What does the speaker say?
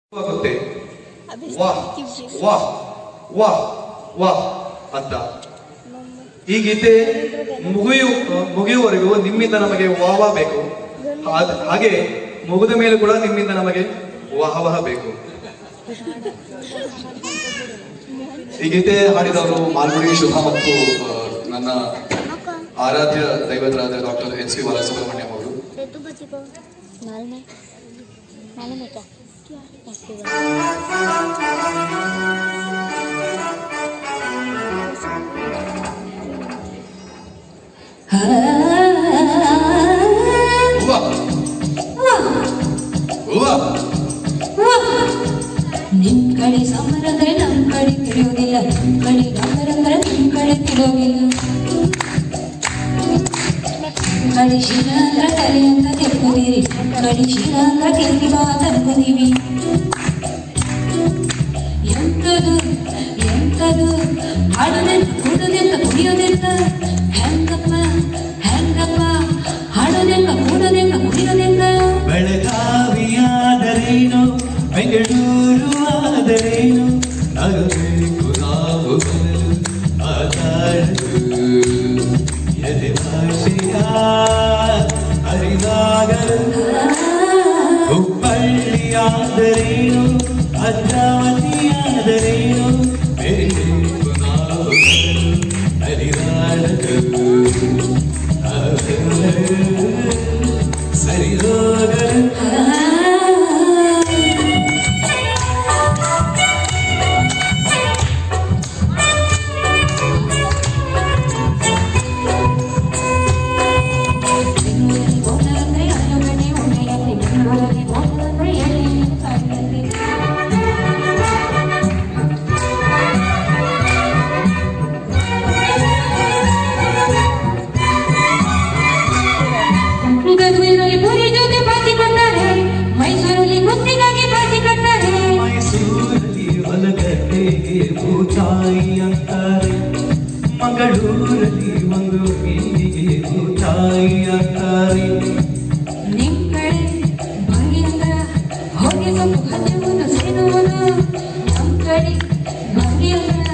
ಆಗುತ್ತೆ ವಾಹ್ ವಾಹ್ ವಾಹ್ ವಾಹ್ ಅಂತ ಈ ಗೀತೆ ಮುಗಿಯು ಮುಗಿಯುವವರೆಗೂ ನಿಮ್ಮಿಂದ ನಮಗೆ ವಾಹ ಬೇಕು ಹಾದ್- ಹಾಗೆ ಮುಗಿದ ಮೇಲೆ ಕೂಡ ನಿಮ್ಮಿಂದ ನಮಗೆ ವಾಹ ವಾಹ ಬೇಕು ಈ ಗೀತೆ ಹಾಡಿದವರು ಮಾಲ್ಗುಡಿ ಶುಭ ಮತ್ತು ಆ, ನನ್ನ ಆರಾಧ್ಯ ದೈವತರಾದ ಡಾಕ್ಟರ್ ಎಚ್ ಸಿ ಬಾಲಸುಬ್ರಹ್ಮಣ್ಯಂ ಅವರು तू बच्ची को माल में माल में क्या ऐसे ವಾಹ್ ವಾಹ್ ನಿಮ್ ಕಡೆ ಸಮರದ್ರೆ ನಮ್ ಕಡೆ ತಿಳಿಯೋದಿಲ್ಲ ನಿಮ್ ಕಡೆ ಗಮರಂದ್ರೆ ನಿಮ್ ಕಡೆ ತಿಳಿಯೋದಿಲ್ಲ ಕಡೆ ಶಿರ ಅಂದ್ರ ತಲೆ ಅಂತ ತಿಳ್ಕೊತೀರಿ ಕಡೆ ಶಿರ ಅಂದ್ರ ಕಿರಿಕಿ ಬಾ ತನ್ಕೋತೀವಿ ಎಂತದು ಎಂತದು ಹಾಡೋದೆಂತ ಕೂಡೋದೆಂತ ಕುಡಿಯೋದೆಂತ ಹೆಂಗಪ್ಪ ಹೆಂಗಪ್ಪ ಹಾಡೋದೆಂತ ಕೂಡೋದೆಂತ ಕುಡಿಯೋದೆಂತ ಬೆಳಗಾವಿಯಾದರೇನು ಬೆಂಗಳೂರು ಆದರೇನು ನಗಬೇಕು ನಾವು ಬರಲು ಮಾತಾಡಲು ಎದೆ ಭಾಷೆಯ ಅರಿವಾಗಲು ಹುಬ್ಬಳ್ಳಿಯಾದರೇನು ಭದ್ರಾವತಿಯಾದರೇನು ಬೆರೆಬೇಕು ನಾವು ಬರಲು ಅರಿವಾಡಲು ಸರಿ ಹೋಗಲು ಬೆಂಗಳೂರಲ್ಲಿ ಹೋಗಲಂದ್ರೆ ಆಲೂಗಡ್ಡೆ ಉಣ್ಣೆಯಲ್ಲಿ ಬೆಂಗಳೂರಲ್ಲಿ ಹೋಗಲಂದ್ರೆ ಎಳ್ಳೆಣ್ಣೆ ಕಾಯಿಲೆಯಲ್ಲಿ ಗದುಗಿನಲ್ಲಿ ಪುರಿ ಜೊತೆ ಪಾರ್ಟಿ ಕೊಡ್ತಾರೆ ಮೈಸೂರಲ್ಲಿ ಕುಸ್ತಿಗಾಗಿ ಪಾರ್ಟಿ ಕಟ್ತಾರೆ ಮೈಸೂರಲ್ಲಿ ಹೊಲಗದ್ದೆಗೆ ಭೂತಾಯಿ ಅಂತಾರೆ ಮಂಗಳೂರಲ್ಲಿ ಒಂದು ಮೀನಿಗೆ ಭೂತಾಯಿ ಅಂತಾರೆ ನಿಮ್ ಕಡೆ ಭಂಗಿ ಅಂದ್ರ ಹೋಗಿ ಸ್ವಲ್ಪ ಹಚ್ಚುವುದು ಸೇದುವುದು ನಮ್ ಕಡೆ ಭಂಗಿ ಅಂದ್ರ